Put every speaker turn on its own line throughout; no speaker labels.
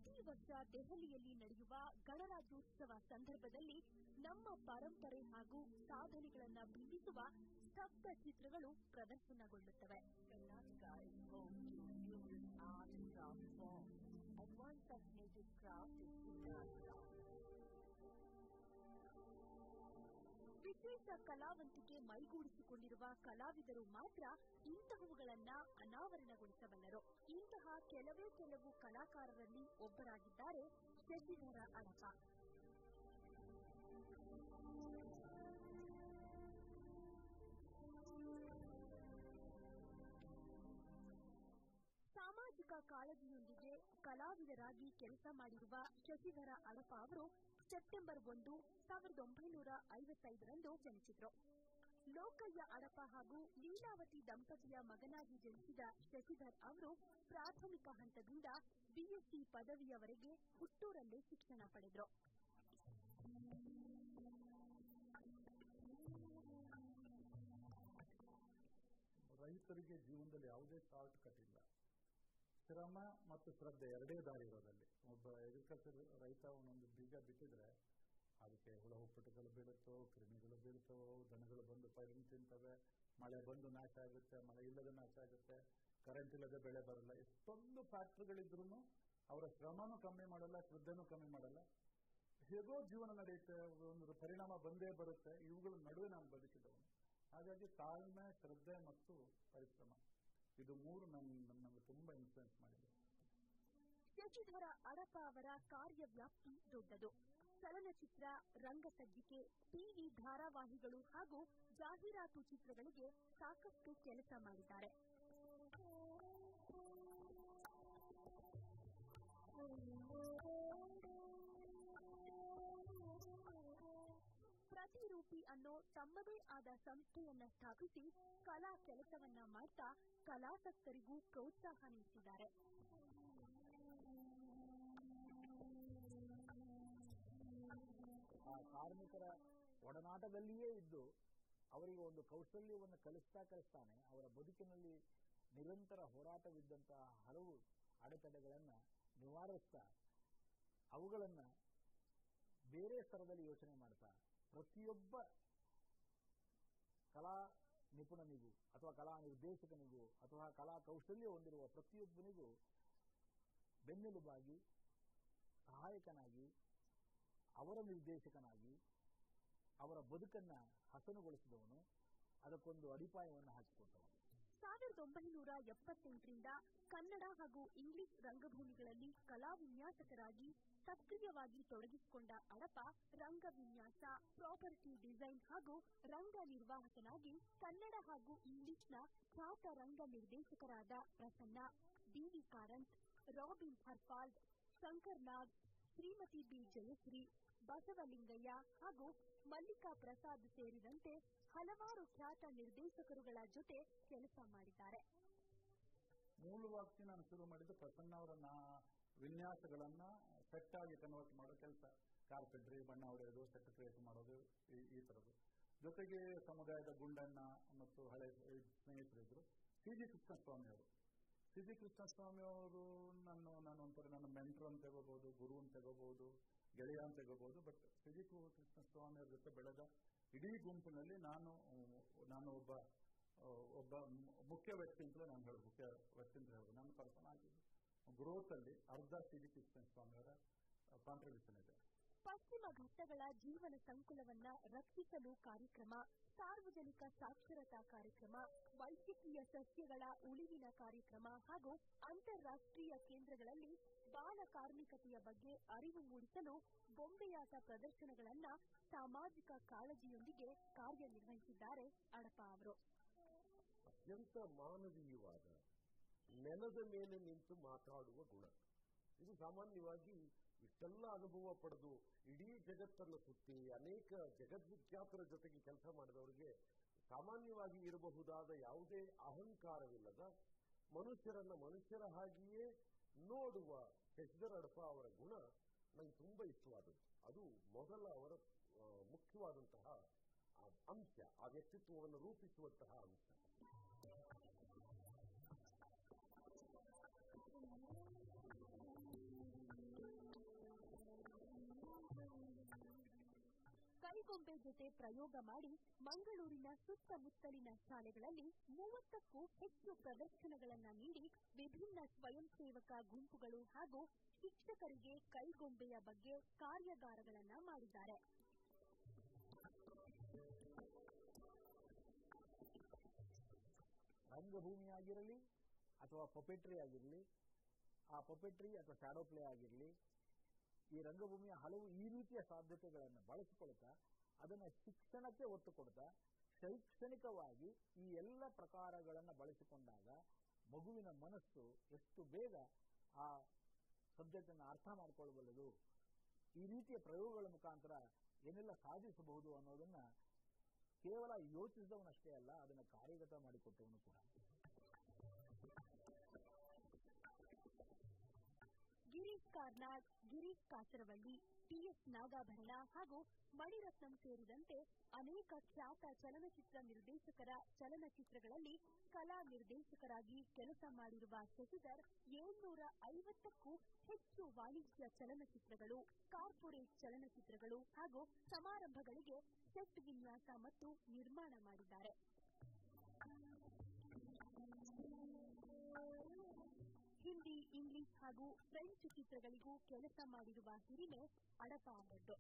ಪ್ರತಿ ವರ್ಷ ದೆಹಲಿಯಲ್ಲಿ ನಡೆಯುವ ಗಣರಾಜ್ಯೋತ್ಸವ ಸಂದರ್ಭದಲ್ಲಿ ನಮ್ಮ ಪರಂಪರೆ ಹಾಗೂ ಸಾಧನೆಗಳನ್ನ ಬಿಂಬಿಸುವ ಸ್ತಬ್ಧ ಚಿತ್ರಗಳು ಪ್ರದರ್ಶನಗೊಳ್ಳುತ್ತವೆ
Karnataka is home to numerous art and craft forms, and one such native craft is Siddharth craft.
ವಿಶೇಷ ಕಲಾವಂತಿಕೆ ಮೈಗೂಡಿಸಿಕೊಂಡಿರುವ ಕಲಾವಿದರು ಮಾತ್ರ ಇಂತಹವುಗಳನ್ನ ಅನಾವರಣಗೊಳಿಸಬಲ್ಲರು ಇಂತಹ ಕೆಲವೇ ಕೆಲವು ಕಲಾಕಾರರಲ್ಲಿ ಒಬ್ಬರಾಗಿದ್ದಾರೆ ಶಶಿಧರ ಅಡಪ ಸಾಮಾಜಿಕ ಕಾಳಜಿಯೊಂದಿಗೆ ಕಲಾವಿದರಾಗಿ ಕೆಲಸ ಮಾಡಿರುವ ಶಶಿಧರ ಅಡಪ ಅವರು ಸೆಪ್ಟೆಂಬರ್ ಒಂದು ಸಾವಿರದ ಒಂಬೈನೂರ ಐವತ್ತೈದರಂದು ಜನಿಸಿದ್ರು ಲೋಕಯ್ಯ ಅಡಪ ಹಾಗೂ ಲೀಲಾವತಿ ದಂಪತಿಯ ಮಗನಾಗಿ ಜನಿಸಿದ ಶಶಿಧರ್ ಅವರು ಪ್ರಾಥಮಿಕ ಹಂತದಿಂದ ಬಿಎಸ್ಸಿ ಪದವಿಯವರೆಗೆ ಹುಟ್ಟೂರಲ್ಲೇ ಶಿಕ್ಷಣ ಪಡೆದರು
ರೈತರಿಗೆ ಜೀವನದಲ್ಲಿ ಯಾವುದೇ ಶಾರ್ಟ್ ಕಟ್ ಇಲ್ಲ ಶ್ರಮ ಮತ್ತು ಶ್ರದ್ಧೆ ಎರಡೇ ದಾರಿ ಇರೋದಲ್ಲಿ ಒಬ್ಬ ಅಗ್ರಿಕಲ್ಚರ್ ರೈತ ಒಂದೊಂದು ಬೀಜ ಬಿತ್ತಿದ್ರೆ ಅದಕ್ಕೆ ಹುಳ ಹುಪ್ಪಟೆಗಳು ಬೀಳುತ್ತೋ ಕ್ರಿಮಿಗಳು ಬೀಳ್ತವೋ ದನಗಳು ಬಂದು ಪೈರನ್ನು ತಿಂತವೆ ಮಳೆ ಬಂದು ನಾಶ ಆಗುತ್ತೆ ಮಳೆ ಇಲ್ಲದ ನಾಶ ಆಗುತ್ತೆ ಕರೆಂಟ್ ಇಲ್ಲದೆ ಬೆಳೆ ಬರಲ್ಲ ಎಷ್ಟೊಂದು ಫ್ಯಾಕ್ಟ್ರಿಗಳಿದ್ರು ಅವರ ಶ್ರಮನೂ ಕಮ್ಮಿ ಮಾಡಲ್ಲ ಶ್ರದ್ಧೆನೂ ಕಮ್ಮಿ ಮಾಡಲ್ಲ ಹೇಗೋ ಜೀವನ ನಡೆಯುತ್ತೆ ಒಂದು ಪರಿಣಾಮ ಬಂದೇ ಬರುತ್ತೆ ಇವುಗಳ ನಡುವೆ ನಾನು ಬದುಕಿದವನು ಹಾಗಾಗಿ ತಾಳ್ಮೆ ಶ್ರದ್ಧೆ ಮತ್ತು ಪರಿಶ್ರಮ ಇದು ಮೂರು ನನ್ನ ನಮಗೆ ತುಂಬಾ ಇನ್ಫ್ಲುಯೆನ್ಸ್ ಮಾಡಿದೆ
ಶಶಿಧರ ಅಡಪ ಅವರ ಕಾರ್ಯವ್ಯಾಪ್ತಿ ದೊಡ್ಡದು ಚಲನಚಿತ್ರ ರಂಗಸಜ್ಜಿಕೆ ಟಿವಿ ಧಾರಾವಾಹಿಗಳು ಹಾಗೂ ಜಾಹೀರಾತು ಚಿತ್ರಗಳಿಗೆ ಸಾಕಷ್ಟು ಕೆಲಸ ಮಾಡಿದ್ದಾರೆ ಪ್ರತಿರೂಪಿ ಅನ್ನೋ ತಮ್ಮದೇ ಆದ ಸಂಸ್ಥೆಯನ್ನ ಸ್ಥಾಪಿಸಿ ಕಲಾ ಕೆಲಸವನ್ನ ಮಾಡ್ತಾ ಕಲಾಸಕ್ತರಿಗೂ ಪ್ರೋತ್ಸಾಹ ನೀಡುತ್ತಿದ್ದಾರೆ
ಆ ಕಾರ್ಮಿಕರ ಒಡನಾಟದಲ್ಲಿಯೇ ಇದ್ದು ಅವರಿಗೆ ಒಂದು ಕೌಶಲ್ಯವನ್ನು ಕಲಿಸ್ತಾ ಕಲಿಸ್ತಾನೆ ಅವರ ಬದುಕಿನಲ್ಲಿ ನಿರಂತರ ಹೋರಾಟವಿದ್ದಂತಹ ಹಲವು ಅಡೆತಡೆಗಳನ್ನು ನಿವಾರಿಸ್ತಾ ಅವುಗಳನ್ನು ಬೇರೆ ಸ್ತರದಲ್ಲಿ ಯೋಚನೆ ಮಾಡ್ತಾ ಪ್ರತಿಯೊಬ್ಬ ಕಲಾ ನಿಪುಣನಿಗೂ ಅಥವಾ ಕಲಾ ನಿರ್ದೇಶಕನಿಗೂ ಅಥವಾ ಕಲಾ ಕೌಶಲ್ಯ ಹೊಂದಿರುವ ಪ್ರತಿಯೊಬ್ಬನಿಗೂ ಬೆನ್ನೆಲುಬಾಗಿ ಸಹಾಯಕನಾಗಿ ಅವರ ನಿರ್ದೇಶಕನಾಗಿ ಅವರ ಬದುಕನ್ನ ಹಸನುಗೊಳಿಸಿದವನು ಅದಕ್ಕೊಂದು ಅಡಿಪಾಯವನ್ನು ಹಾಕಿಕೊಟ್ಟವನು
ಸಾವಿರದ ಒಂಬೈನೂರ ಎಪ್ಪತ್ತೆಂಟರಿಂದ ಕನ್ನಡ ಹಾಗೂ ಇಂಗ್ಲಿಷ್ ರಂಗಭೂಮಿಗಳಲ್ಲಿ ಕಲಾ ವಿನ್ಯಾಸಕರಾಗಿ ಸಕ್ರಿಯವಾಗಿ ತೊಡಗಿಸಿಕೊಂಡ ಅಡಪ ರಂಗ ವಿನ್ಯಾಸ ಪ್ರಾಪರ್ಟಿ ಡಿಸೈನ್ ಹಾಗೂ ರಂಗ ನಿರ್ವಾಹಕನಾಗಿ ಕನ್ನಡ ಹಾಗೂ ಇಂಗ್ಲಿಷ್ನ ಖ್ಯಾತ ರಂಗ ನಿರ್ದೇಶಕರಾದ ಪ್ರಸನ್ನ ಡಿವಿ ಕಾರಂತ್ ರಾಬಿನ್ ಹರ್ಪಾಲ್ಡ್ ಶಂಕರ್ ನಾಗ್ ಶ್ರೀಮತಿ ಬಿ ಜಯಶ್ರೀ ಬಸವಲಿಂಗಯ್ಯ ಹಾಗೂ ಮಲ್ಲಿಕಾ ಪ್ರಸಾದ್ ಸೇರಿದಂತೆ ಹಲವಾರು ಖ್ಯಾತ ನಿರ್ದೇಶಕರುಗಳ ಜೊತೆ ಕೆಲಸ ಮಾಡಿದ್ದಾರೆ
ಮೂಲವಾಗಿ ನಾನು ಶುರು ಮಾಡಿದ್ದು ಪ್ರಸನ್ನ ಅವರ ನಾ- ವಿನ್ಯಾಸಗಳನ್ನ ಸೆಟ್ ಆಗಿ ಕನ್ವರ್ಟ್ ಮಾಡೋ ಕೆಲಸ ಕಾರ್ಪೆಂಟ್ರಿ ಬಣ್ಣ ಹೊಡೆಯೋದು ಸೆಟ್ ಕ್ರಿಯೇಟ್ ಮಾಡೋದು ಈ- ಈ ತರದ್ದು ಜೊತೆಗೆ ಸಮುದಾಯದ ಗುಂಡಣ್ಣ ಮತ್ತು ಹಳೆ ಸ್ನೇಹಿತರಿದ್ರು ಸಿ ಜಿ ಕೃಷ್ಣಸ್ವಾಮಿ ಅವರು ಸಿ ಜಿ ಕೃಷ್ಣಸ್ವಾಮಿ ಅವರು ನಾನು ನಾನು ಒಂಥರ ನನ್ನ ಮೆಂಟ್ರು ಅಂತ ತಗೋಬಹುದು ಗುರು ಅಂತ ತಗೋಬಹುದು ಗೆಳೆಯ ಅಂತ ತಗೋಬಹುದು ಬಟ್ ಸಿ ಜಿ ಕೃಷ್ಣಸ್ವಾಮಿ ಅವ್ರ ಜೊತೆ ಬೆಳೆದ ಇಡೀ ಗುಂಪಿನಲ್ಲಿ ನಾನು ನಾನು ಒಬ್ಬ ಆ, ಒಬ್ಬ ಮು- ಮುಖ್ಯ ವ್ಯಕ್ತಿ ಅಂತಲೇ ನಾನು ಹೇಳೋದು ಮುಖ್ಯ ವ್ಯಕ್ತಿ ಅಂತ ಹೇಳೋದು ನನ್ನ ಪರ್ಸನ್ ಆಗಿದ್ದು ಗ್ರೋತ್ ಅಲ್ಲಿ ಅರ್ಧ ಸಿ ಜಿ ಕೃಷ್ಣಸ್ವಾಮಿ ಅವರ ಕಾಂಟ್ರಿಬ್ಯೂಷನ್ ಇದೆ
ಪಶ್ಚಿಮ ಘಟ್ಟಗಳ ಜೀವನ ಸಂಕುಲವನ್ನ ರಕ್ಷಿಸಲು ಕಾರ್ಯಕ್ರಮ ಸಾರ್ವಜನಿಕ ಸಾಕ್ಷರತಾ ಕಾರ್ಯಕ್ರಮ ವೈದ್ಯಕೀಯ ಸಸ್ಯಗಳ ಉಳಿವಿನ ಕಾರ್ಯಕ್ರಮ ಹಾಗೂ ಅಂತಾರಾಷ್ಟ್ರೀಯ ಕೇಂದ್ರಗಳಲ್ಲಿ ಬಾಲ ಕಾರ್ಮಿಕತೆಯ ಬಗ್ಗೆ ಅರಿವು ಮೂಡಿಸಲು ಬೊಂಬೆಯಾಟ ಪ್ರದರ್ಶನಗಳನ್ನ ಸಾಮಾಜಿಕ ಕಾಳಜಿಯೊಂದಿಗೆ ಕಾರ್ಯನಿರ್ವಹಿಸಿದ್ದಾರೆ ಅಡಪ ಅವರು
ಅತ್ಯಂತ ಮಾನವೀಯವಾದ ನೆಲದ ಮೇಲೆ ನಿಂತು ಮಾತಾಡುವ ಗುಣ ಇದು ಸಾಮಾನ್ಯವಾಗಿ ಇಷ್ಟೆಲ್ಲ ಅನುಭವ ಪಡೆದು ಇಡೀ ಜಗತ್ತನ್ನು ಸುತ್ತಿ ಅನೇಕ ಜಗದ್ವಿಖ್ಯಾತರ ಜೊತೆಗೆ ಕೆಲಸ ಮಾಡಿದವರಿಗೆ ಸಾಮಾನ್ಯವಾಗಿ ಇರಬಹುದಾದ ಯಾವುದೇ ಅಹಂಕಾರವಿಲ್ಲದ ಮನುಷ್ಯರನ್ನ ಮನುಷ್ಯರ ಹಾಗೆಯೇ ನೋಡುವ ಶಶಿಧರ ಅಡಪ ಅವರ ಗುಣ ನನಗೆ ತುಂಬಾ ಇಷ್ಟವಾದದ್ದು ಅದು ಮೊದಲ ಅವರ ಆ, ಮುಖ್ಯವಾದಂತಹ ಆ ಅಂಶ ಆ ವ್ಯಕ್ತಿತ್ವವನ್ನು ರೂಪಿಸುವಂತಹ ಅಂಶ
ಕೈಗೊಂಬೆ ಜೊತೆ ಪ್ರಯೋಗ ಮಾಡಿ ಮಂಗಳೂರಿನ ಸುತ್ತಮುತ್ತಲಿನ ಶಾಲೆಗಳಲ್ಲಿ ಮೂವತ್ತಕ್ಕೂ ಹೆಚ್ಚು ಪ್ರದರ್ಶನಗಳನ್ನ ನೀಡಿ ವಿಭಿನ್ನ ಸ್ವಯಂ ಸೇವಕ ಗುಂಪುಗಳು ಹಾಗೂ ಶಿಕ್ಷಕರಿಗೆ ಕೈಗೊಂಬೆಯ ಬಗ್ಗೆ ಕಾರ್ಯಾಗಾರಗಳನ್ನ ಮಾಡಿದ್ದಾರೆ
ರಂಗಭೂಮಿ ಆಗಿರಲಿ ಅಥವಾ ಪೊಪೆಟ್ರಿ ಆಗಿರಲಿ ಆ ಪೊಪೆಟ್ರಿ ಅಥವಾ ಶಾಡೋ ಪ್ಲೇ ಆಗಿರಲಿ ಈ ರಂಗಭೂಮಿಯ ಹಲವು ಈ ರೀತಿಯ ಸಾಧ್ಯತೆಗಳನ್ನು ಬಳಸಿಕೊಳ್ತಾ ಅದನ್ನು ಶಿಕ್ಷಣಕ್ಕೆ ಒತ್ತು ಕೊಡ್ತಾ ಶೈಕ್ಷಣಿಕವಾಗಿ ಈ ಎಲ್ಲ ಪ್ರಕಾರಗಳನ್ನು ಬಳಸಿಕೊಂಡಾಗ ಮಗುವಿನ ಮನಸ್ಸು ಎಷ್ಟು ಬೇಗ ಆ ಸಬ್ಜೆಕ್ಟ್ ಅನ್ನು ಅರ್ಥ ಮಾಡಿಕೊಳ್ಳಬಲ್ಲದು ಈ ರೀತಿಯ ಪ್ರಯೋಗಗಳ ಮುಖಾಂತರ ಏನೆಲ್ಲ ಸಾಧಿಸಬಹುದು ಅನ್ನೋದನ್ನ ಕೇವಲ ಯೋಚಿಸಿದವನಷ್ಟೇ ಅಲ್ಲ ಅದನ್ನು ಕಾರ್ಯಗತ ಮಾಡಿಕೊಟ್ಟವನು ಕೂಡ
ಗಿರೀಶ್ ಕಾರ್ನಾಡ್ ಗಿರೀಶ್ ಕಾಸರವಳ್ಳಿ ಟಿಎಸ್ ನಾಗಾಭರಣ ಹಾಗೂ ಮಣಿರತ್ನಂ ಸೇರಿದಂತೆ ಅನೇಕ ಖ್ಯಾತ ಚಲನಚಿತ್ರ ನಿರ್ದೇಶಕರ ಚಲನಚಿತ್ರಗಳಲ್ಲಿ ಕಲಾ ನಿರ್ದೇಶಕರಾಗಿ ಕೆಲಸ ಮಾಡಿರುವ ಶಶಿಧರ್ ಏಳ್ನೂರ ಐವತ್ತಕ್ಕೂ ಹೆಚ್ಚು ವಾಣಿಜ್ಯ ಚಲನಚಿತ್ರಗಳು ಕಾರ್ಪೊರೇಟ್ ಚಲನಚಿತ್ರಗಳು ಹಾಗೂ ಸಮಾರಂಭಗಳಿಗೆ ಸೆಟ್ ವಿನ್ಯಾಸ ಮತ್ತು ನಿರ್ಮಾಣ ಮಾಡಿದ್ದಾರೆ ಹಿಂದಿ ಇಂಗ್ಲಿಷ್ ಹಾಗೂ ಫ್ರೆಂಚ್ ಚಿತ್ರಗಳಿಗೂ ಕೆಲಸ ಮಾಡಿರುವ ಹಿರಿಮೆ ಅಡಪ ಅವರದ್ದು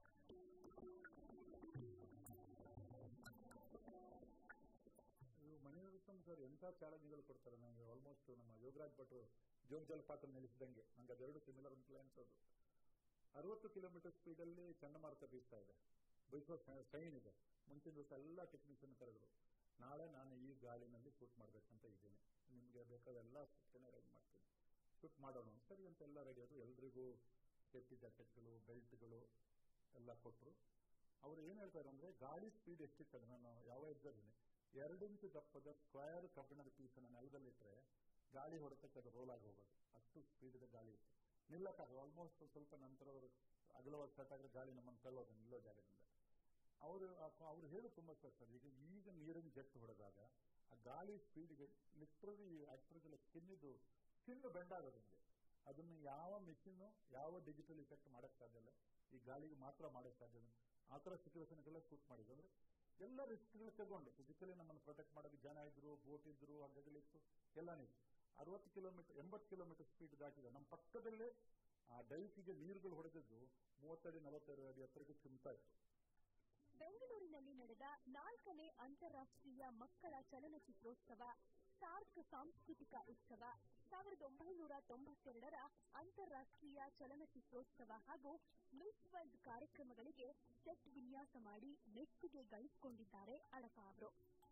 ಇವು ಮಣಿರತ್ನಂ ಸರ್ ಎಂಥ ಚಾಲೆಂಜ್ಗಳು ಕೊಡ್ತಾರೆ ನನಗೆ ಆಲ್ಮೋಸ್ಟ್ ನಮ್ಮ ಯೋಗರಾಜ್ ಭಟ್ರು ಜೋಗ್ ಜಲಪಾತ ನಿಲ್ಲಿಸಿದಂಗೆ ನಂಗೆ ಅದೆರಡು ಸಿಮಿಲರ್ ಅಂತ ಅನ್ಸೋದು ಅರವತ್ತು ಕಿಲೋಮೀಟರ್ ಸ್ಪೀಡಲ್ಲಿ ಚಂಡಮಾರುತ ಬೀಸ್ತಾ ಇದೆ ಬೀಸೋ ಸೈನ್ ಇದೆ ಮುಂಚಿನ ದಿವಸ ಎಲ್ಲ ಟೆಕ್ನಿಷಿಯನ್ ಕರೆದ್ರು ನಾಳೆ ನಾನು ಈ ಗಾಳಿನಲ್ಲಿ ಶೂಟ್ ಮಾಡಬೇಕಂತ ಇದ್ದೀನಿ ನಿಮಗೆ ಬೇಕಾದ ಎಲ್ಲ ಸೂಚನೆ ರೆಡಿ ಮಾಡ್ತೀನಿ ಶೂಟ್ ಮಾಡೋಣ ಸರಿ ಅಂತ ಎಲ್ಲ ರೆಡಿ ಆದರು ಎಲ್ರಿಗೂ ಸೇಫ್ಟಿ ಜಾಕೆಟ್ಗಳು ಬೆಲ್ಟ್ಗಳು ಎಲ್ಲ ಕೊಟ್ಟರು ಅವ್ರು ಏನು ಹೇಳ್ತಾರೆ ಅಂದರೆ ಗಾಳಿ ಸ್ಪೀಡ್ ಎಷ್ಟಿತ್ತು ನಾನು ಯಾವ ಇದ್ದೀನಿ ಎರಡು ಇಂಚು ದಪ್ಪದ ಸ್ಕ್ವೇರ್ ಕಬ್ಬಿಣದ ಪೀಸನ್ನು ನೆಲದಲ್ಲಿಟ್ಟರೆ ಗಾಳಿ ಹೊಡೆತಕ್ಕೆ ಅದು ರೋಲ್ ಆಗಿ ಹೋಗೋದು ಅಷ್ಟು ಸ್ಪೀಡಿದ ಗಾಳಿ ಇತ್ತು ನಿಲ್ಲಕ್ಕಾಗ ಆಲ್ಮೋಸ್ಟ್ ಸ್ವಲ್ಪ ನಂತರ ಅವರು ಅಗಲವಾಗಿ ಸ್ಟಾರ್ಟ್ ಆಗಿದ್ರೆ ಗಾಳಿ ನಮ್ಮನ್ನು ತಳ್ಳೋದು ನಿಲ್ಲೋ ಜಾಗದಿಂದ ಅವರು ಅವ್ರು ಹೇಳು ತುಂಬ ಸ್ಪಷ್ಟ ಈಗ ಈಗ ನೀರಿನ ಜೆಟ್ ಹೊಡೆದಾಗ ಆ ಗಾಳಿ ಸ್ಪೀಡ್ಗೆ ಲಿಟ್ರಲಿ ಆಕ್ಟರ್ಗೆಲ್ಲ ಸ್ಕಿನ್ನಿದು ಸ್ಕಿನ್ ಬೆಂಡ್ ಆಗೋದು ನಿಮಗೆ ಅದನ್ನು ಯಾವ ಮಿಷಿನ್ನು ಯಾವ ಡಿಜಿಟಲ್ ಇಫೆಕ್ಟ್ ಮಾಡೋಕ್ಕೆ ಸಾಧ್ಯ ಇಲ್ಲ ಈ ಗಾಳಿಗೆ ಮಾತ್ರ ಮಾಡೋಕ್ಕೆ ಸಾಧ್ಯ ಇಲ್ಲ ಆ ಥರ ಸಿಚುವೇಶನ್ಗೆಲ್ಲ ಶೂಟ್ ಮಾಡಿದ್ರು ಅಂದರೆ ಎಲ್ಲ ರಿಸ್ಕ್ಗಳು ತಗೊಂಡು ಫಿಸಿಕಲಿ ನಮ್ಮನ್ನು ಪ್ರೊಟೆಕ್ಟ್ ಮಾಡೋದು ಜನ ಇದ್ರು ಬೋಟ್ ಇದ್ರು ಹಗ್ಗಗಳಿತ್ತು ಎಲ್ಲನೇ ಇತ್ತು ಅರವತ್ತು ಕಿಲೋಮೀಟರ್ ಎಂಬತ್ತು ಕಿಲೋಮೀಟರ್ ಸ್ಪೀಡ್ ದಾಟಿದೆ ನಮ್ಮ ಪಕ್ಕದಲ್ಲೇ ಆ ಡೈಕಿಗೆ ನೀರುಗಳು ಹೊಡೆದಿದ್ದು ಮೂವತ್ತಡಿ ನಲವತ್ತೈದು ಅಡಿ ಎತ್ತರಕ್ಕೆ ಚಿಮ್ತಾ ಇತ್ತು
ಬೆಂಗಳೂರಿನಲ್ಲಿ ನಡೆದ ನಾಲ್ಕನೇ ಅಂತಾರಾಷ್ಟ್ರೀಯ ಮಕ್ಕಳ ಚಲನಚಿತ್ರೋತ್ಸವ ಸಾರ್ಕ್ ಸಾಂಸ್ಕೃತಿಕ ಉತ್ಸವ ಸಾವಿರದ ಒಂಬೈನೂರ ತೊಂಬತ್ತೆರಡರ ಅಂತಾರಾಷ್ಟ್ರೀಯ ಚಲನಚಿತ್ರೋತ್ಸವ ಹಾಗೂ ಮಿಸ್ ವರ್ಲ್ಡ್ ಕಾರ್ಯಕ್ರಮಗಳಿಗೆ ಸೆಟ್ ವಿನ್ಯಾಸ ಮಾಡಿ ಮೆಚ್ಚುಗೆ ಗಳಿಸಿಕೊಂಡಿದ್ದಾರೆ ಅಡಪ ಅವರು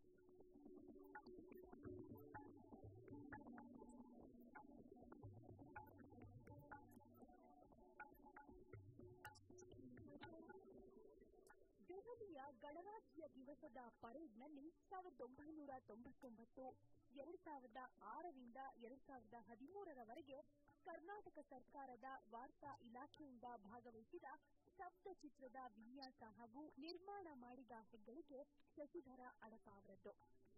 ದೆಹಲಿಯ ಗಣರಾಜ್ಯ ದಿವಸದ ಪರೇಡ್ನಲ್ಲಿ ಸಾವಿರದ ಒಂಬೈನೂರ ತೊಂಬತ್ತೊಂಬತ್ತು ಎರಡ್ ಸಾವಿರದ ಆರರಿಂದ ಎರಡ್ ಸಾವಿರದ ಹದಿಮೂರರವರೆಗೆ ಕರ್ನಾಟಕ ಸರ್ಕಾರದ ವಾರ್ತಾ ಇಲಾಖೆಯಿಂದ ಭಾಗವಹಿಸಿದ ಶಬ್ದ ಚಿತ್ರದ ವಿನ್ಯಾಸ ಹಾಗೂ ನಿರ್ಮಾಣ ಮಾಡಿದ ಹೆಗ್ಗಳಿಕೆ ಶಶಿಧರ ಅಡಪ ಅವರದ್ದು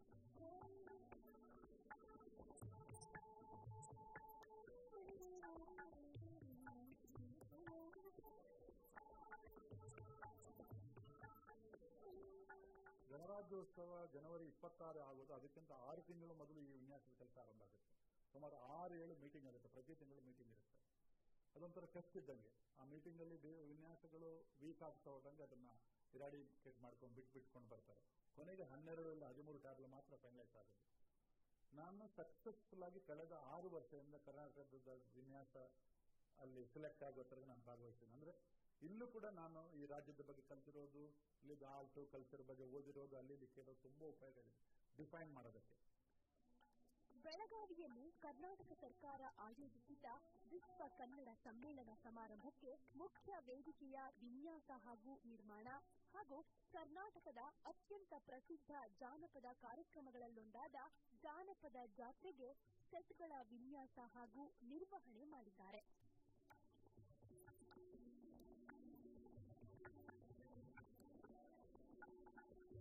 ಗಣರಾಜ್ಯೋತ್ಸವ ಜನವರಿ ಇಪ್ಪತ್ತಾರು ಆಗೋದು ಅದಕ್ಕಿಂತ ಆರು ತಿಂಗಳು ಮೊದಲು ಈ ವಿನ್ಯಾಸದ ಕೆಲಸ ಆರಂಭ ಆಗುತ್ತೆ ಸುಮಾರು ಆರು ಏಳು ಮೀಟಿಂಗ್ ಆಗುತ್ತೆ ಪ್ರತಿ ತಿಂಗಳು ಮೀಟಿಂಗ್ ಇರುತ್ತೆ ಅದೊಂಥರ ಟೆಸ್ಟ್ ಇದ್ದಂಗೆ ಆ ಮೀಟಿಂಗಲ್ಲಿ ವಿನ್ಯಾಸಗಳು ವೀಕ್ ಆಗ್ತಾ ಹೋದಂಗೆ ಅದನ್ನ ಇರಾಡಿಕೇಟ್ ಮಾಡ್ಕೊಂಡು ಬಿಟ್ಟು ಬಿಟ್ಕೊಂಡು ಬರ್ತಾರೆ ಕೊನೆಗೆ ಹನ್ನೆರಡರಿಂದ ಹದಿಮೂರು ಟ್ಯಾಬ್ಲು ಮಾತ್ರ ಫೈನಲೈಸ್ ಆಗುತ್ತೆ ನಾನು ಸಕ್ಸಸ್ಫುಲ್ ಆಗಿ ಕಳೆದ ಆರು ವರ್ಷದಿಂದ ಕರ್ನಾಟಕದ ವಿನ್ಯಾಸ ಅಲ್ಲಿ ಸೆಲೆಕ್ಟ್ ಆಗೋದ್ರಲ್ಲಿ ನಾನು ಭಾಗವಹಿಸ್ತೀನಿ ಅಂದ್ರೆ ಇಲ್ಲೂ ಕೂಡ ನಾನು ಈ ರಾಜ್ಯದ ಬಗ್ಗೆ ಕಲ್ತಿರೋದು ಇಲ್ಲಿದ್ದ ಆರ್ಟು ಕಲ್ಚರ್ ಬಗ್ಗೆ ಓದಿರೋದು ಅಲ್ಲಿ ಇಲ್ಲಿ ಕೇಳೋದು ತುಂಬಾ ಉಪಯೋಗ ಇದೆ ಡಿಫೈನ್ ಮಾಡೋದಕ್ಕೆ
ಬೆಳಗಾವಿಯಲ್ಲಿ ಕರ್ನಾಟಕ ಸರ್ಕಾರ ಆಯೋಜಿಸಿದ್ದ ವಿಶ್ವ ಕನ್ನಡ ಸಮ್ಮೇಳನ ಸಮಾರಂಭಕ್ಕೆ ಮುಖ್ಯ ವೇದಿಕೆಯ ವಿನ್ಯಾಸ ಹಾಗೂ ನಿರ್ಮಾಣ ಹಾಗೂ ಕರ್ನಾಟಕದ ಅತ್ಯಂತ ಪ್ರಸಿದ್ಧ ಜಾನಪದ ಕಾರ್ಯಕ್ರಮಗಳಲ್ಲೊಂದಾದ ಜಾನಪದ ಜಾತ್ರೆಗೆ ಸೆಟ್ಗಳ ವಿನ್ಯಾಸ ಹಾಗೂ ನಿರ್ವಹಣೆ ಮಾಡಿದ್ದಾರೆ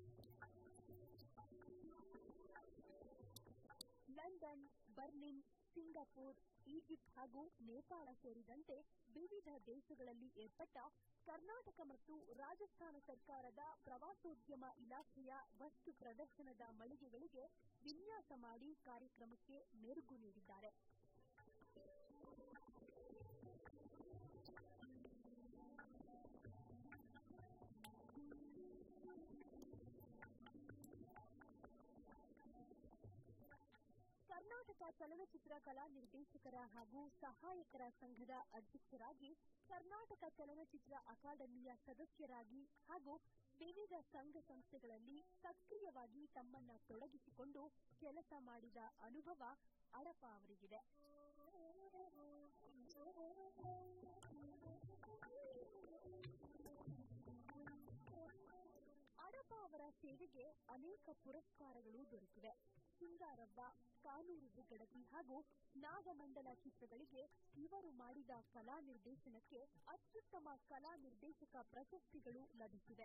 ಲಂಡನ್ ಬರ್ಲಿನ್ ಸಿಂಗಾಪುರ್ ಈಜಿಪ್ಟ್ ಹಾಗೂ ನೇಪಾಳ ಸೇರಿದಂತೆ ವಿವಿಧ ದೇಶಗಳಲ್ಲಿ ಏರ್ಪಟ್ಟ ಕರ್ನಾಟಕ ಮತ್ತು ರಾಜಸ್ಥಾನ ಸರ್ಕಾರದ ಪ್ರವಾಸೋದ್ಯಮ ಇಲಾಖೆಯ ವಸ್ತು ಪ್ರದರ್ಶನದ ಮಳಿಗೆಗಳಿಗೆ ವಿನ್ಯಾಸ ಮಾಡಿ ಕಾರ್ಯಕ್ರಮಕ್ಕೆ ಮೆರುಗು ನೀಡಿದ್ದಾರೆ ಕರ್ನಾಟಕ ಚಲನಚಿತ್ರ ಕಲಾ ನಿರ್ದೇಶಕರ ಹಾಗೂ ಸಹಾಯಕರ ಸಂಘದ ಅಧ್ಯಕ್ಷರಾಗಿ ಕರ್ನಾಟಕ ಚಲನಚಿತ್ರ ಅಕಾಡೆಮಿಯ ಸದಸ್ಯರಾಗಿ ಹಾಗೂ ವಿವಿಧ ಸಂಘ ಸಂಸ್ಥೆಗಳಲ್ಲಿ ಸಕ್ರಿಯವಾಗಿ ತಮ್ಮನ್ನ ತೊಡಗಿಸಿಕೊಂಡು ಕೆಲಸ ಮಾಡಿದ ಅನುಭವ ಅಡಪ ಅವರಿಗಿದೆ ಅಡಪ ಅವರ ಸೇವೆಗೆ ಅನೇಕ ಪುರಸ್ಕಾರಗಳು ದೊರೆತಿವೆ ಸಿಂಗಾರವ್ವ ಕಾನೂರು ಹೆಗ್ಗಡತಿ ಹಾಗೂ ನಾಗಮಂಡಲ ಚಿತ್ರಗಳಿಗೆ ಇವರು ಮಾಡಿದ ಕಲಾ ನಿರ್ದೇಶನಕ್ಕೆ ಅತ್ಯುತ್ತಮ ಕಲಾ ನಿರ್ದೇಶಕ ಪ್ರಶಸ್ತಿಗಳು ಲಭಿಸಿವೆ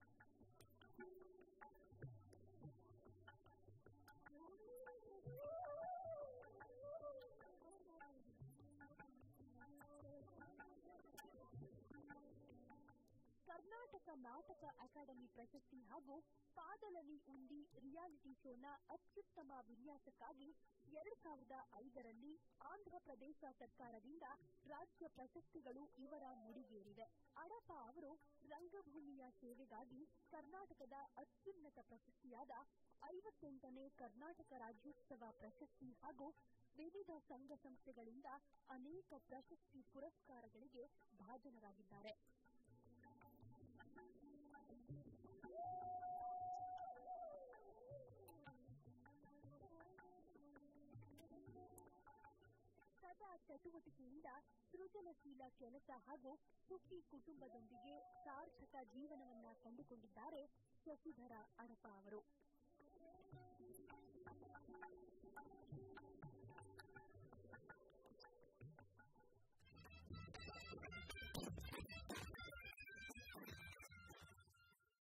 ಕರ್ನಾಟಕ ನಾಟಕ ಅಕಾಡೆಮಿ ಪ್ರಶಸ್ತಿ ಹಾಗೂ ಪಾದಲನಿ ಉಂಡಿ ರಿಯಾಲಿಟಿ ಶೋನ ಅತ್ಯುತ್ತಮ ವಿನ್ಯಾಸಕ್ಕಾಗಿ ಎರಡು ಸಾವಿರದ ಐದರಲ್ಲಿ ಆಂಧ್ರಪ್ರದೇಶ ಸರ್ಕಾರದಿಂದ ರಾಜ್ಯ ಪ್ರಶಸ್ತಿಗಳು ಇವರ ಮುಡಿಗೇರಿವೆ ಅಡಪ ಅವರು ರಂಗಭೂಮಿಯ ಸೇವೆಗಾಗಿ ಕರ್ನಾಟಕದ ಅತ್ಯುನ್ನತ ಪ್ರಶಸ್ತಿಯಾದ ಐವತ್ತೆಂಟನೇ ಕರ್ನಾಟಕ ರಾಜ್ಯೋತ್ಸವ ಪ್ರಶಸ್ತಿ ಹಾಗೂ ವಿವಿಧ ಸಂಘ ಸಂಸ್ಥೆಗಳಿಂದ ಅನೇಕ ಪ್ರಶಸ್ತಿ ಪುರಸ್ಕಾರಗಳಿಗೆ ಭಾಜನರಾಗಿದ್ದಾರೆ ಸದಾ ಚಟುವಟಿಕೆಯಿಂದ ಸೃಜನಶೀಲ ಕೆಲಸ ಹಾಗೂ ಸುಖಿ ಕುಟುಂಬದೊಂದಿಗೆ ಸಾರ್ಥಕ ಜೀವನವನ್ನ ಕಂಡುಕೊಂಡಿದ್ದಾರೆ ಶಶಿಧರ ಅಡಪ ಅವರು